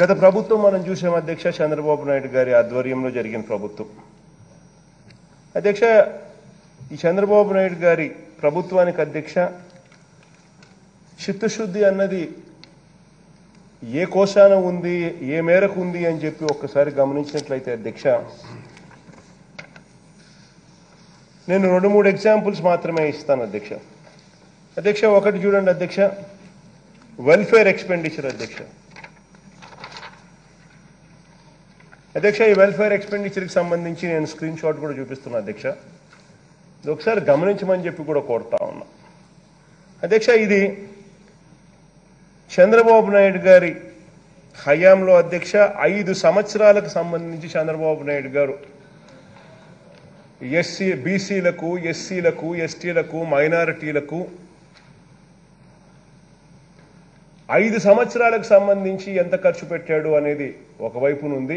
గత ప్రభుత్వం మనం చూసాం అధ్యక్ష చంద్రబాబు నాయుడు గారి ఆధ్వర్యంలో జరిగిన ప్రభుత్వం అధ్యక్ష ఈ చంద్రబాబు నాయుడు గారి ప్రభుత్వానికి అధ్యక్ష చిత్తశుద్ధి అన్నది ఏ కోశాన ఉంది ఏ మేరకు ఉంది అని చెప్పి ఒక్కసారి గమనించినట్లయితే అధ్యక్ష నేను రెండు మూడు ఎగ్జాంపుల్స్ మాత్రమే ఇస్తాను అధ్యక్ష అధ్యక్ష ఒకటి చూడండి అధ్యక్ష వెల్ఫేర్ ఎక్స్పెండిచర్ అధ్యక్ష అధ్యక్ష ఈ వెల్ఫేర్ ఎక్స్పెండిచర్కి సంబంధించి నేను స్క్రీన్ షాట్ కూడా చూపిస్తున్నా అధ్యక్ష ఇది ఒకసారి గమనించమని చెప్పి కూడా కోరుతా ఉన్నా అధ్యక్ష ఇది చంద్రబాబు నాయుడు గారి హయాంలో అధ్యక్ష ఐదు సంవత్సరాలకు సంబంధించి చంద్రబాబు నాయుడు గారు ఎస్సీ బీసీలకు ఎస్సీలకు ఎస్టీలకు మైనారిటీలకు ఐదు సంవత్సరాలకు సంబంధించి ఎంత ఖర్చు పెట్టాడు అనేది ఒకవైపు ఉంది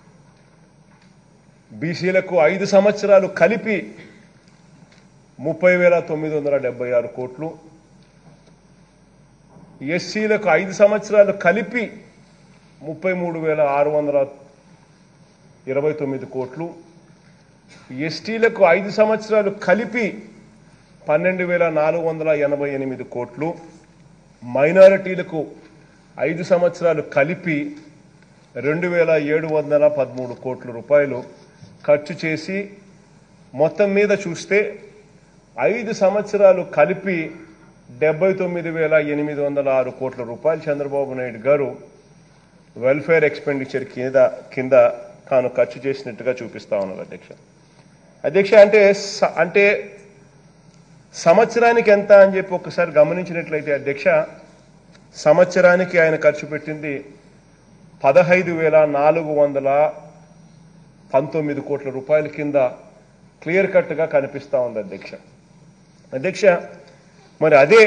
బీసీలకు ఐదు సంవత్సరాలు కలిపి ముప్పై వేల తొమ్మిది వందల డెబ్బై ఆరు కోట్లు ఎస్సీలకు ఐదు సంవత్సరాలు కలిపి ముప్పై మూడు వేల ఆరు వందల ఇరవై తొమ్మిది కోట్లు ఎస్టీలకు ఐదు సంవత్సరాలు కలిపి పన్నెండు వేల నాలుగు వందల ఎనభై ఎనిమిది కోట్లు మైనారిటీలకు ఐదు సంవత్సరాలు కలిపి రెండు వేల ఏడు వందల పదమూడు కోట్ల రూపాయలు ఖర్చు చేసి మొత్తం మీద చూస్తే ఐదు సంవత్సరాలు కలిపి డెబ్బై తొమ్మిది వేల ఎనిమిది వందల ఆరు కోట్ల రూపాయలు చంద్రబాబు నాయుడు గారు వెల్ఫేర్ ఎక్స్పెండిచర్ కింద కింద తాను ఖర్చు చేసినట్టుగా చూపిస్తా ఉన్నారు అధ్యక్ష అధ్యక్ష అంటే స- అంటే సంవత్సరానికి ఎంత అని చెప్పి ఒకసారి గమనించినట్లయితే అధ్యక్ష సంవత్సరానికి ఆయన ఖర్చు పెట్టింది పదహైదు వేల నాలుగు వందల పంతొమ్మిది కోట్ల రూపాయల కింద క్లియర్ కట్గా కనిపిస్తా ఉంది అధ్యక్ష అధ్యక్ష మరి అదే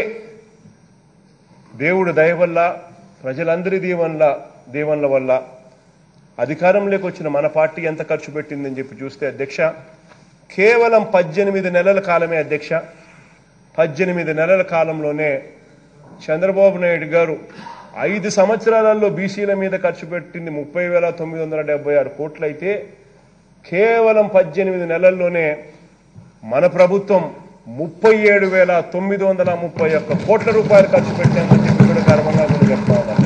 దేవుడు దయ వల్ల ప్రజలందరి దీవెనల దీవెనల వల్ల అధికారంలోకి వచ్చిన మన పార్టీ ఎంత ఖర్చు పెట్టిందని చెప్పి చూస్తే అధ్యక్ష కేవలం పద్దెనిమిది నెలల కాలమే అధ్యక్ష పద్దెనిమిది నెలల కాలంలోనే చంద్రబాబు నాయుడు గారు ఐదు సంవత్సరాలలో బీసీల మీద ఖర్చు పెట్టింది ముప్పై వేల తొమ్మిది వందల డెబ్బై ఆరు కోట్లయితే కేవలం పద్దెనిమిది నెలల్లోనే మన ప్రభుత్వం ముప్పై ఏడు వేల తొమ్మిది వందల ముప్పై ఒక్క కోట్ల రూపాయలు ఖర్చు పెట్టామని చెప్పి కూడా గర్వంగా కూడా చెప్తా ఉన్నాను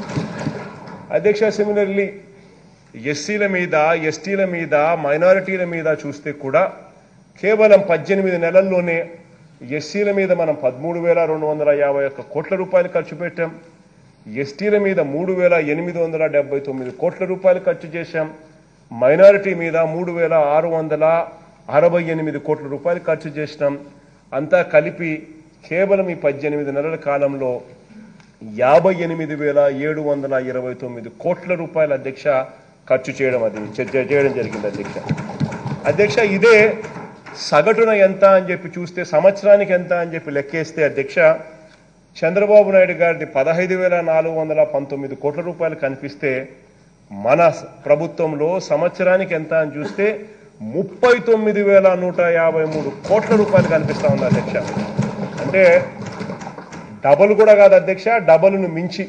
అధ్యక్ష సిమిలర్లీ ఎస్సీల మీద ఎస్టీల మీద మైనారిటీల మీద చూస్తే కూడా కేవలం పద్దెనిమిది నెలల్లోనే ఎస్సీల మీద మనం పదమూడు వేల రెండు వందల యాభై ఒక్క కోట్ల రూపాయలు ఖర్చు పెట్టాం ఎస్టీల మీద మూడు వేల ఎనిమిది వందల డెబ్బై తొమ్మిది కోట్ల రూపాయలు ఖర్చు చేశాం మైనారిటీ మీద మూడు వేల ఆరు వందల అరవై ఎనిమిది కోట్ల రూపాయలు ఖర్చు చేసినాం అంతా కలిపి కేవలం ఈ పద్దెనిమిది నెలల కాలంలో యాభై ఎనిమిది వేల ఏడు వందల ఇరవై తొమ్మిది కోట్ల రూపాయల అధ్యక్ష ఖర్చు చేయడం అది చే- చే- చేయడం జరిగింది అధ్యక్ష అధ్యక్ష ఇదే సగటున ఎంత అని చెప్పి చూస్తే సంవత్సరానికి ఎంత అని చెప్పి లెక్కేస్తే అధ్యక్ష చంద్రబాబు నాయుడు గారిది పదహైదు వేల నాలుగు వందల పంతొమ్మిది కోట్ల రూపాయలు కనిపిస్తే మన స- ప్రభుత్వంలో సంవత్సరానికి ఎంత అని చూస్తే ముప్పై తొమ్మిది వేల నూట యాభై మూడు కోట్ల రూపాయలు కనిపిస్తా ఉంది అధ్యక్ష అంటే డబల్ కూడా కాదు అధ్యక్ష డబల్ను మించి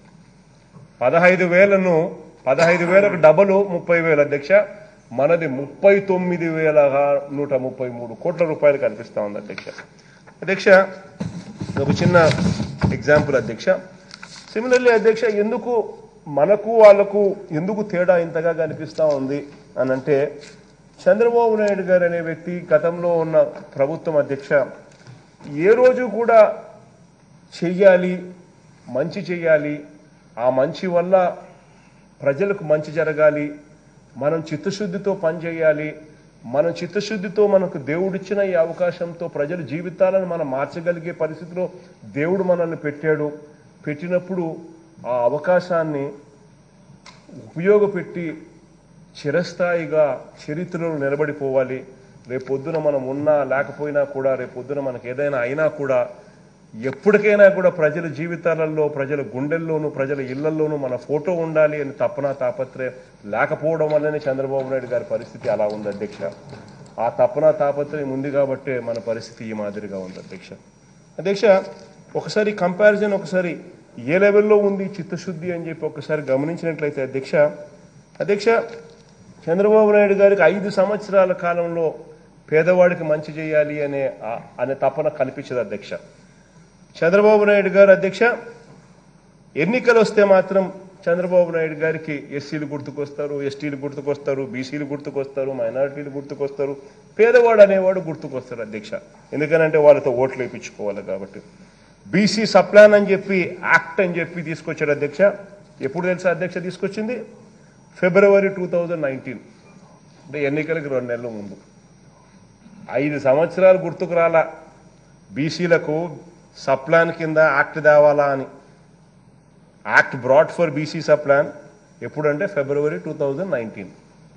పదహైదు వేలను పదహైదు వేలకు డబలు ముప్పై వేలు అధ్యక్ష మనది ముప్పై తొమ్మిది వేల నూట ముప్పై మూడు కోట్ల రూపాయలు కనిపిస్తా ఉంది అధ్యక్ష అధ్యక్ష ఒక చిన్న ఎగ్జాంపుల్ అధ్యక్ష సిమిలర్లీ అధ్యక్ష ఎందుకు మనకు వాళ్ళకు ఎందుకు తేడా ఇంతగా కనిపిస్తా ఉంది అని అంటే చంద్రబాబు నాయుడు గారు అనే వ్యక్తి గతంలో ఉన్న ప్రభుత్వం అధ్యక్ష ఏ రోజు కూడా చెయ్యాలి మంచి చెయ్యాలి ఆ మంచి వల్ల ప్రజలకు మంచి జరగాలి మనం చిత్తశుద్ధితో పనిచేయాలి మనం చిత్తశుద్ధితో మనకు దేవుడిచ్చిన ఈ అవకాశంతో ప్రజల జీవితాలను మనం మార్చగలిగే పరిస్థితిలో దేవుడు మనల్ని పెట్టాడు పెట్టినప్పుడు ఆ అవకాశాన్ని ఉపయోగపెట్టి చిరస్థాయిగా చరిత్రలో నిలబడిపోవాలి రేపొద్దున మనం ఉన్నా లేకపోయినా కూడా రేపొద్దున మనకు ఏదైనా అయినా కూడా ఎప్పటికైనా కూడా ప్రజల జీవితాలలో ప్రజల గుండెల్లోనూ ప్రజల ఇళ్లలోనూ మన ఫోటో ఉండాలి అని తపన తాపత్రయం లేకపోవడం వల్లనే చంద్రబాబు నాయుడు గారి పరిస్థితి అలా ఉంది అధ్యక్ష ఆ తపన తాపత్రయం ఉంది కాబట్టే మన పరిస్థితి ఈ మాదిరిగా ఉంది అధ్యక్ష అధ్యక్ష ఒకసారి కంపారిజన్ ఒకసారి ఏ లెవెల్లో ఉంది చిత్తశుద్ధి అని చెప్పి ఒకసారి గమనించినట్లయితే అధ్యక్ష అధ్యక్ష చంద్రబాబు నాయుడు గారికి ఐదు సంవత్సరాల కాలంలో పేదవాడికి మంచి చేయాలి అనే ఆ- అనే తపన కనిపించదు అధ్యక్ష చంద్రబాబు నాయుడు గారు అధ్యక్ష ఎన్నికలు వస్తే మాత్రం చంద్రబాబు నాయుడు గారికి ఎస్సీలు గుర్తుకొస్తారు ఎస్టీలు గుర్తుకొస్తారు బీసీలు గుర్తుకొస్తారు మైనారిటీలు గుర్తుకొస్తారు పేదవాడు అనేవాడు గుర్తుకొస్తారు అధ్యక్ష ఎందుకనంటే వాళ్ళతో ఓట్లు వేయించుకోవాలి కాబట్టి బీసీ సప్లాన్ అని చెప్పి యాక్ట్ అని చెప్పి తీసుకొచ్చాడు అధ్యక్ష ఎప్పుడు తెలుసా అధ్యక్ష తీసుకొచ్చింది ఫిబ్రవరి టూ థౌజండ్ నైన్టీన్ అంటే ఎన్నికలకి రెండు నెలల ముందు ఐదు సంవత్సరాలు గుర్తుకు రాలా బీసీలకు సప్లాన్ కింద యాక్ట్ తేవాలా అని యాక్ట్ బ్రాడ్ ఫర్ బీసీ సప్లాన్ ఎప్పుడంటే ఫిబ్రవరి two thousand nineteen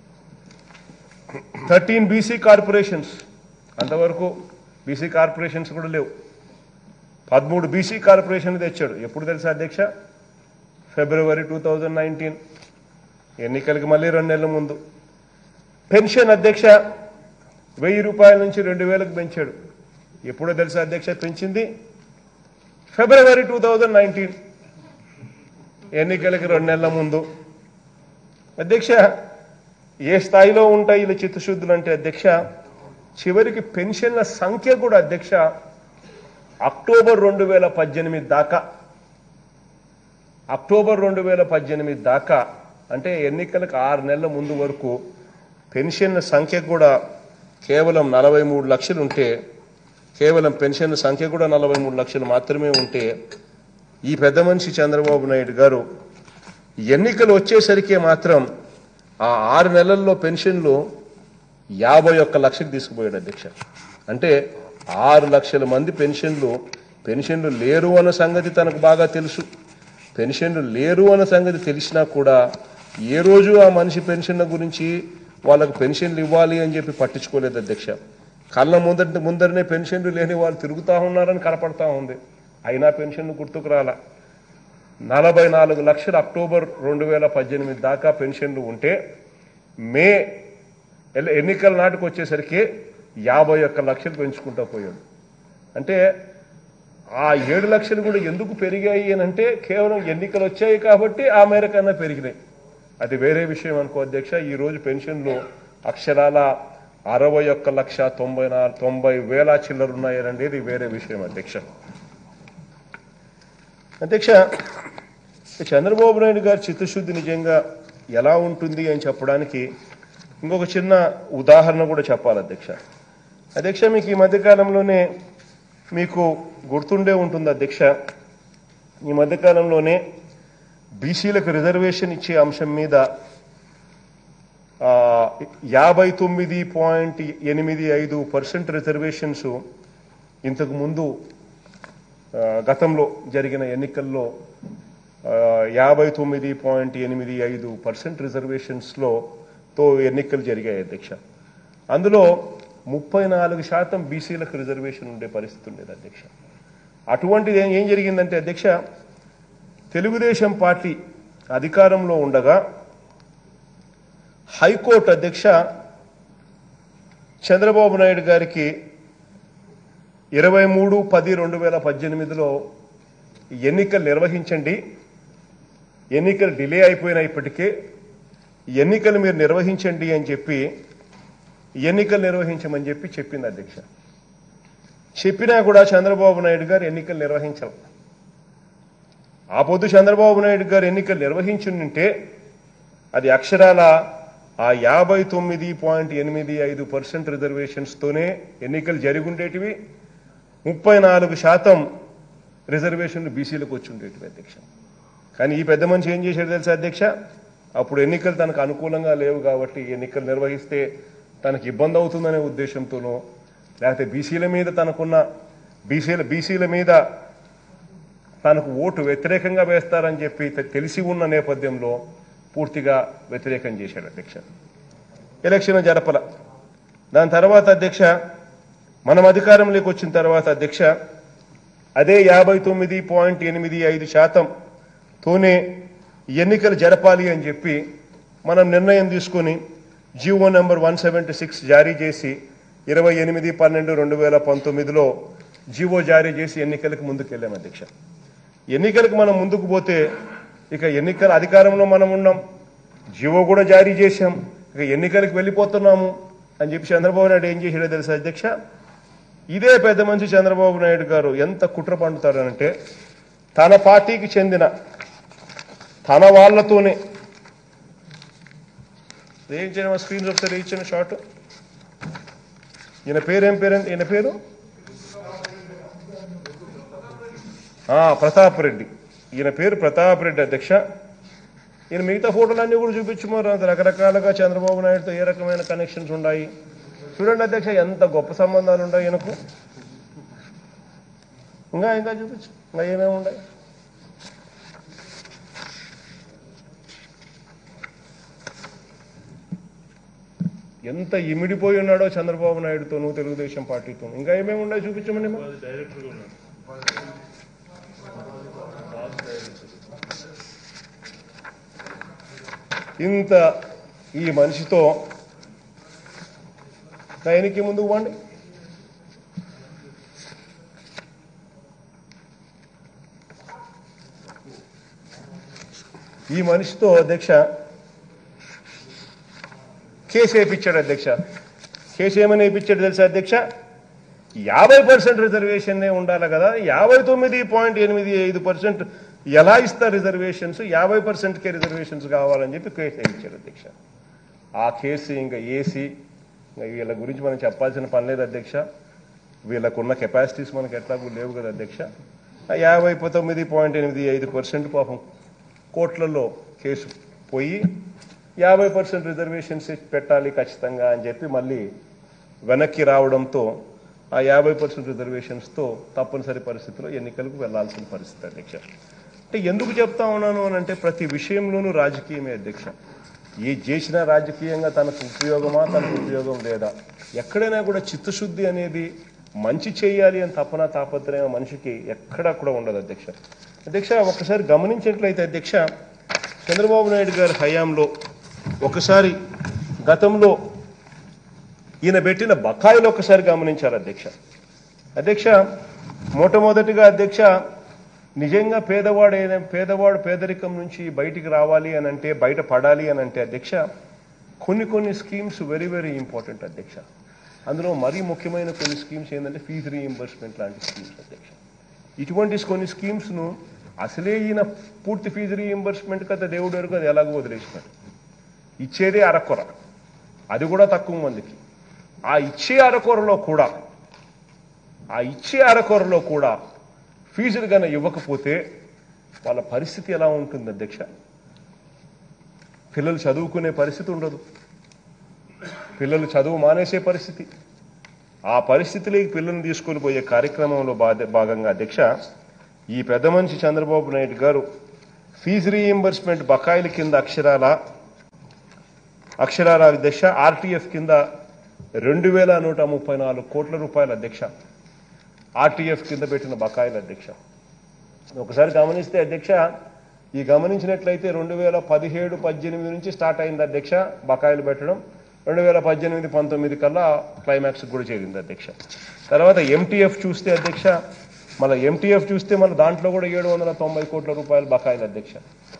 thirteen BC corporations అంతవరకు బీసీ కార్పొరేషన్స్ కూడా లేవు పదమూడు బీసీ కార్పొరేషన్లు తెచ్చాడు ఎప్పుడు తెలుసా అధ్యక్ష ఫిబ్రవరి టూ థౌజండ్ నైన్టీన్ ఎన్నికలకి మళ్ళీ రెండు నెలల ముందు పెన్షన్ అధ్యక్ష వెయ్యి రూపాయల నుంచి రెండు వేలకు పెంచాడు ఎప్పుడో తెలుసా అధ్యక్ష పెంచింది ఫిబ్రవరి టూ థౌజండ్ నైన్టీన్ ఎన్నికలకి రెండు నెలల ముందు అధ్యక్ష ఏ స్థాయిలో ఉంటాయి ఇలా చిత్తశుద్ధులు అంటే అధ్యక్ష చివరికి పెన్షన్ల సంఖ్య కూడా అధ్యక్ష అక్టోబర్ రెండు వేల పద్దెనిమిది దాకా అక్టోబర్ రెండు వేల పద్దెనిమిది దాకా అంటే ఎన్నికలకు ఆరు నెలల ముందు వరకు పెన్షన్ల సంఖ్య కూడా కేవలం నలభై మూడు లక్షలు ఉంటే కేవలం పెన్షన్ల సంఖ్య కూడా నలభై మూడు లక్షలు మాత్రమే ఉంటే ఈ పెద్ద మనిషి చంద్రబాబు నాయుడు గారు ఎన్నికలు వచ్చేసరికి మాత్రం ఆ ఆరు నెలల్లో పెన్షన్లు యాభై ఒక్క లక్షకు తీసుకుపోయాడు అధ్యక్ష అంటే ఆరు లక్షల మంది పెన్షన్లు పెన్షన్లు లేరు అన్న సంగతి తనకు బాగా తెలుసు పెన్షన్లు లేరు అన్న సంగతి తెలిసినా కూడా ఏ రోజు ఆ మనిషి పెన్షన్ల గురించి వాళ్ళకు పెన్షన్లు ఇవ్వాలి అని చెప్పి పట్టించుకోలేదు అధ్యక్ష కళ్ళ ముందర ముందరనే పెన్షన్లు లేని వాళ్ళు తిరుగుతూ ఉన్నారని కనపడతా ఉంది అయినా పెన్షన్లు గుర్తుకు రాలా నలభై నాలుగు లక్షలు అక్టోబర్ రెండు వేల పద్దెనిమిది దాకా పెన్షన్లు ఉంటే మే ఎల్- ఎన్నికల నాటికి వచ్చేసరికి యాభై ఒక్క లక్షలు పెంచుకుంటూ పోయాడు అంటే ఆ ఏడు లక్షలు కూడా ఎందుకు పెరిగాయి అని అంటే కేవలం ఎన్నికలు వచ్చాయి కాబట్టి ఆ మేరకన్నా పెరిగినాయి అది వేరే విషయం అనుకో అధ్యక్ష ఈ రోజు పెన్షన్లు అక్షరాల అరవై ఒక్క లక్ష తొంభై నా తొంభై వేల చిల్లర ఉన్నాయనేది వేరే విషయం అధ్యక్ష అధ్యక్ష చంద్రబాబు నాయుడు గారి చిత్తశుద్ధి నిజంగా ఎలా ఉంటుంది అని చెప్పడానికి ఇంకొక చిన్న ఉదాహరణ కూడా చెప్పాలి అధ్యక్ష అధ్యక్ష మీకు ఈ మధ్యకాలంలోనే మీకు గుర్తుండే ఉంటుంది అధ్యక్ష ఈ మధ్యకాలంలోనే బీసీలకు రిజర్వేషన్ ఇచ్చే అంశం మీద ఆ, యాభై తొమ్మిది పాయింట్ ఎనిమిది ఐదు పర్సెంట్ రిజర్వేషన్స్ ఇంతకు ముందు ఆ, గతంలో జరిగిన ఎన్నికల్లో ఆ, యాభై తొమ్మిది పాయింట్ ఎనిమిది ఐదు పర్సెంట్ రిజర్వేషన్స్లో తో ఎన్నికలు జరిగాయి అధ్యక్ష అందులో ముప్పై నాలుగు శాతం బీసీలకు రిజర్వేషన్ ఉండే పరిస్థితి ఉండేది అధ్యక్ష అటువంటిది ఏం- ఏం జరిగిందంటే అధ్యక్ష తెలుగుదేశం పార్టీ అధికారంలో ఉండగా హైకోర్టు అధ్యక్ష చంద్రబాబు నాయుడు గారికి ఇరవై మూడు పది రెండు వేల పద్దెనిమిదిలో ఎన్నికలు నిర్వహించండి ఎన్నికలు డిలే అయిపోయినా ఇప్పటికే ఎన్నికలు మీరు నిర్వహించండి అని చెప్పి ఎన్నికలు నిర్వహించమని చెప్పి చెప్పింది అధ్యక్ష చెప్పినా కూడా చంద్రబాబు నాయుడు గారు ఎన్నికలు నిర్వహించాలి ఆ పొద్దు చంద్రబాబు నాయుడు గారు ఎన్నికలు నిర్వహించుంటే అది అక్షరాల ఆ యాభై తొమ్మిది పాయింట్ ఎనిమిది ఐదు పర్సెంట్ రిజర్వేషన్స్తోనే ఎన్నికలు జరిగి ఉండేటివి ముప్పై నాలుగు శాతం రిజర్వేషన్లు బీసీలకు వచ్చి ఉండేటివి అధ్యక్ష కానీ ఈ పెద్ద మనిషి ఏం చేశాడు తెలుసా అధ్యక్ష అప్పుడు ఎన్నికలు తనకు అనుకూలంగా లేవు కాబట్టి ఎన్నికలు నిర్వహిస్తే తనకు ఇబ్బంది అవుతుందనే ఉద్దేశంతోనో లేకపోతే బీసీల మీద తనకున్న బీసీల బీసీల మీద తనకు ఓటు వ్యతిరేకంగా వేస్తారని చెప్పి తె- తెలిసి ఉన్న నేపథ్యంలో పూర్తిగా వ్యతిరేకం చేశాడు అధ్యక్ష ఎలక్షన్ జరపల దాని తర్వాత అధ్యక్ష మనం అధికారంలోకి వచ్చిన తర్వాత అధ్యక్ష అదే యాభై తొమ్మిది పాయింట్ ఎనిమిది ఐదు శాతం తోనే ఎన్నికలు జరపాలి అని చెప్పి మనం నిర్ణయం తీసుకొని GO number one seventy six జారీ చేసి ఇరవై ఎనిమిది పన్నెండు రెండు వేల పంతొమ్మిదిలో జీవో జారీ చేసి ఎన్నికలకు ముందుకెళ్ళాం అధ్యక్ష ఎన్నికలకు మనం ముందుకు పోతే ఇక ఎన్నికల అధికారంలో మనం ఉన్నాం జీవో కూడా జారీ చేశాం ఇక ఎన్నికలకు వెళ్ళిపోతున్నాము అని చెప్పి చంద్రబాబు నాయుడు ఏం చేశాడో తెలుసా అధ్యక్ష ఇదే పెద్ద మనిషి చంద్రబాబు నాయుడు గారు ఎంత కుట్ర పండుతాడనంటే తన పార్టీకి చెందిన తన వాళ్ళతోనే ఏం చేయడం స్క్రీన్ ఒకసారి ఇచ్చిన షార్ట్ ఈయన పేరు ఏం పేరు ఈయన పేరు ఆ, ప్రతాప్ రెడ్డి ఈయన పేరు ప్రతాప్ రెడ్డి అధ్యక్ష ఈయన మిగతా ఫోటోలన్నీ కూడా చూపించమన్నారు అంత రకరకాలుగా చంద్రబాబు నాయుడుతో ఏ రకమైన కనెక్షన్స్ ఉన్నాయి చూడండి అధ్యక్ష ఎంత గొప్ప సంబంధాలు ఉన్నాయి ఈయనకు ఇంకా ఇంకా చూపించు ఇంకా ఏమేమి ఉన్నాయి ఎంత ఇమిడిపోయి ఉన్నాడో చంద్రబాబు నాయుడుతోనూ తెలుగుదేశం పార్టీతో ఇంకా ఏమేమి ఉన్నాయి చూపించమని మా. డైరెక్టర్గా ఉన్నాడు ఇంత ఈ మనిషితో ఆయనకి ముందుకు పోండి ఈ మనిషితో అధ్యక్ష కేసు వేయించాడు అధ్యక్ష కేసు ఏమని వేయించాడు తెలుసా అధ్యక్ష యాభై పర్సెంట్ రిజర్వేషన్నే ఉండాలి కదా యాభై తొమ్మిది పాయింట్ ఎనిమిది ఐదు పర్సెంట్ ఎలా ఇస్తారు రిజర్వేషన్స్ యాభై పర్సెంట్కే రిజర్వేషన్స్ కావాలని చెప్పి కేసు వేయించాడు అధ్యక్ష ఆ కేసు ఇంకా ఏసీ ఇంకా వీళ్ళ గురించి మనం చెప్పాల్సిన పని లేదు అధ్యక్ష వీళ్ళకున్న కెపాసిటీస్ మనకి ఎట్లాగూ లేవు కదా అధ్యక్ష ఆ యాభై తొమ్మిది పాయింట్ ఎనిమిది ఐదు పర్సెంట్ పాపం కోట్లలో కేసు పోయి యాభై పర్సెంట్ రిజర్వేషన్స్ పెట్టాలి ఖచ్చితంగా అని చెప్పి మళ్ళీ వెనక్కి రావడంతో ఆ యాభై పర్సెంట్ రిజర్వేషన్స్తో తప్పనిసరి పరిస్థితిలో ఎన్నికలకు వెళ్లాల్సిన పరిస్థితి అధ్యక్ష అంటే ఎందుకు చెప్తా ఉన్నాను అని అంటే ప్రతి విషయంలోనూ రాజకీయమే అధ్యక్ష ఏ చేసినా రాజకీయంగా తనకు ఉపయోగమా తనకు ఉపయోగం లేదా ఎక్కడైనా కూడా చిత్తశుద్ధి అనేది మంచి చేయాలి అని తపన తాపత్రయం మనిషికి ఎక్కడా కూడా ఉండదు అధ్యక్ష అధ్యక్ష ఒకసారి గమనించినట్లయితే అధ్యక్ష చంద్రబాబు నాయుడు గారి హయాంలో ఒకసారి గతంలో ఈయన పెట్టిన బకాయిలు ఒకసారి గమనించారు అధ్యక్ష అధ్యక్ష మొట్టమొదటిగా అధ్యక్ష నిజంగా పేదవాడు అయిన పేదవాడు పేదరికం నుంచి బయటికి రావాలి అని అంటే బయట పడాలి అని అంటే అధ్యక్ష కొన్ని కొన్ని స్కీమ్స్ వెరీ వెరీ ఇంపార్టెంట్ అధ్యక్ష అందులో మరీ ముఖ్యమైన కొన్ని స్కీమ్స్ ఏంటంటే ఫీజు రీఇంబర్స్మెంట్ లాంటి స్కీమ్స్ అధ్యక్ష ఇటువంటి కొన్ని స్కీమ్స్ను అసలే ఈయన పూర్తి ఫీజు రీఇంబర్స్మెంట్ కదా దేవుడు వరకు అది ఎలాగో వదిలేసినాడు ఇచ్చేదే అరకొర అది కూడా తక్కువ మందికి ఆ ఇచ్చే అరకొరలో కూడా ఆ ఇచ్చే అరకొరలో కూడా ఫీజులు కన్నా ఇవ్వకపోతే వాళ్ళ పరిస్థితి ఎలా ఉంటుంది అధ్యక్ష పిల్లలు చదువుకునే పరిస్థితి ఉండదు పిల్లలు చదువు మానేసే పరిస్థితి ఆ పరిస్థితిలోకి పిల్లల్ని తీసుకొని పోయే కార్యక్రమంలో బాధ- భాగంగా అధ్యక్ష ఈ పెద్ద మనిషి చంద్రబాబు నాయుడు గారు ఫీజు రీయింబర్స్మెంట్ బకాయిల కింద అక్షరాల అక్షరాల అధ్యక్ష ఆర్టీఎఫ్ కింద రెండు వేల నూట ముప్పై నాలుగు కోట్ల రూపాయల అధ్యక్ష ఆర్టీఎఫ్ కింద పెట్టిన బకాయిల అధ్యక్ష ఒకసారి గమనిస్తే అధ్యక్ష ఈ గమనించినట్లయితే రెండు వేల పదిహేడు పద్దెనిమిది నుంచి స్టార్ట్ అయింది అధ్యక్ష బకాయిలు పెట్టడం రెండు వేల పద్దెనిమిది పంతొమ్మిది కల్లా క్లైమాక్స్ కూడా చేరింది అధ్యక్ష తర్వాత ఎంటీఎఫ్ చూస్తే అధ్యక్ష మళ్ళీ ఎంటీఎఫ్ చూస్తే మళ్ళీ దాంట్లో కూడా ఏడు వందల తొంభై కోట్ల రూపాయలు బకాయిలు అధ్యక్ష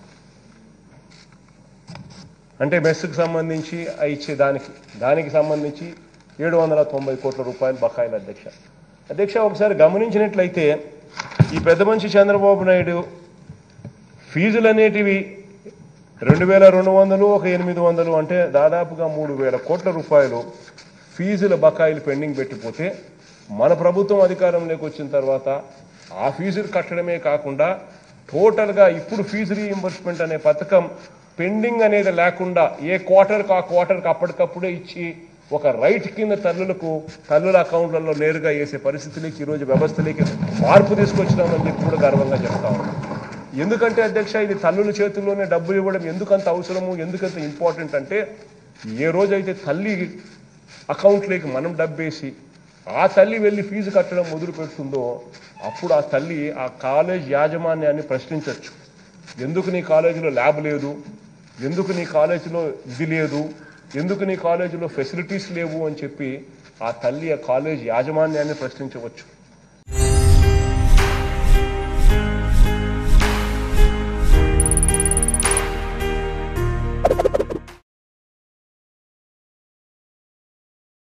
అంటే మెస్సుకు సంబంధించి ఆ ఇచ్చే దానికి దానికి సంబంధించి ఏడు వందల తొంభై కోట్ల రూపాయలు బకాయిలు అధ్యక్ష అధ్యక్ష ఒకసారి గమనించినట్లయితే ఈ పెద్ద మనిషి చంద్రబాబు నాయుడు ఫీజులు అనేటివి రెండు వేల రెండు వందలు ఒక ఎనిమిది వందలు అంటే దాదాపుగా మూడు వేల కోట్ల రూపాయలు ఫీజుల బకాయిలు పెండింగ్ పెట్టిపోతే మన ప్రభుత్వం అధికారంలోకి వచ్చిన తర్వాత ఆ ఫీజులు కట్టడమే కాకుండా టోటల్గా ఇప్పుడు ఫీజు రీఇంబర్స్మెంట్ అనే పథకం పెండింగ్ అనేది లేకుండా ఏ క్వార్టర్కి ఆ క్వార్టర్కి అప్పటికప్పుడే ఇచ్చి ఒక రైట్ కింద తల్లులకు తల్లుల అకౌంట్లలో నేరుగా వేసే పరిస్థితిలోకి ఈరోజు వ్యవస్థలోకి మార్పు తీసుకొచ్చినామని చెప్పి కూడా గర్వంగా చెప్తా ఉన్నాం ఎందుకంటే అధ్యక్ష ఇది తల్లుల చేతుల్లోనే డబ్బులు ఇవ్వడం ఎందుకంత అవసరము ఎందుకంత ఇంపార్టెంట్ అంటే ఏ రోజైతే తల్లి అకౌంట్లోకి మనం డబ్బేసి ఆ తల్లి వెళ్ళి ఫీజు కట్టడం మొదలు పెడుతుందో అప్పుడు ఆ తల్లి ఆ కాలేజ్ యాజమాన్యాన్ని ప్రశ్నించవచ్చు ఎందుకు నీ కాలేజీలో ల్యాబ్ లేదు ఎందుకు నీ కాలేజీలో ఇది లేదు ఎందుకు నీ కాలేజీలో ఫెసిలిటీస్ లేవు అని చెప్పి ఆ తల్లి ఆ కాలేజ్ యాజమాన్యాన్ని ప్రశ్నించవచ్చు